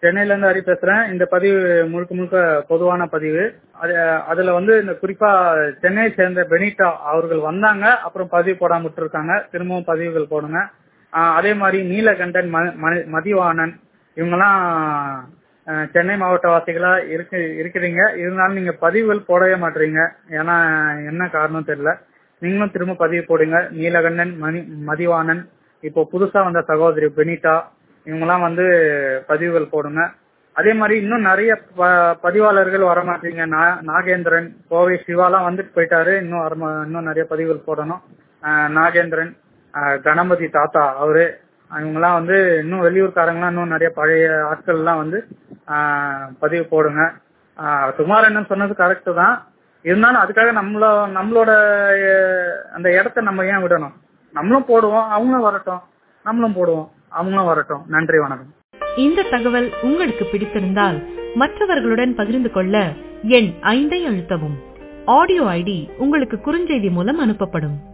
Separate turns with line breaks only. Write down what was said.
சென்னையில இருந்து ஹரி பேசுறேன் இந்த பதிவு முழுக்க முழுக்க பொதுவான பதிவு அது அதுல வந்து இந்த குறிப்பா சென்னையை சேர்ந்த பெனிட்டா அவர்கள் வந்தாங்க அப்புறம் பதிவு போடாம விட்டுருக்காங்க திரும்பவும் பதிவுகள் போடுங்க ஆஹ் அதே மாதிரி நீலகண்டன் ம- ம- மதிவாணன் இவங்கெல்லாம் ஆஹ் சென்னை மாவட்ட வாசிகளா இருக்கு இருக்கிறீங்க இருந்தாலும் நீங்க பதிவுகள் போடவே மாட்டீங்க ஏன்னா என்ன காரணம் தெரியல நீங்களும் திரும்ப பதிவு போடுங்க நீலகண்டன் மணி மதிவாணன் இப்போ புதுசா வந்த சகோதரி பெனிட்டா இவங்கெல்லாம் வந்து பதிவுகள் போடுங்க அதே மாதிரி இன்னும் நிறைய ப- பதிவாளர்கள் வர மாட்டீங்க நா- நாகேந்திரன் கோவை சிவாலாம் வந்துட்டு போயிட்டாரு இன்னும் வர மா- இன்னும் நிறைய பதிவுகள் போடணும் ஆஹ் நாகேந்திரன் ஆஹ் கணபதி தாத்தா அவரு இவங்கெல்லாம் வந்து இன்னும் வெளியூர்காரங்களாம் இன்னும் நிறைய பழைய ஆட்கள் எல்லாம் வந்து ஆஹ் பதிவு போடுங்க ஆஹ் குமாரண்ணன் சொன்னது கரெக்ட் தான் இருந்தாலும் அதுக்காக நம்மள நம்மளோட அஹ், அந்த இடத்த நம்ம ஏன் விடணும் நம்மளும் போடுவோம் அவங்களும் வரட்டும் நம்மளும் போடுவோம் அவங்களும் வரட்டும் நன்றி வணக்கம்
இந்த தகவல் உங்களுக்கு பிடித்திருந்தால் மற்றவர்களுடன் பகிர்ந்து கொள்ள எண் ஐந்தை அழுத்தவும் ஆடியோ ஐடி உங்களுக்கு குறுஞ்செய்தி மூலம் அனுப்பப்படும்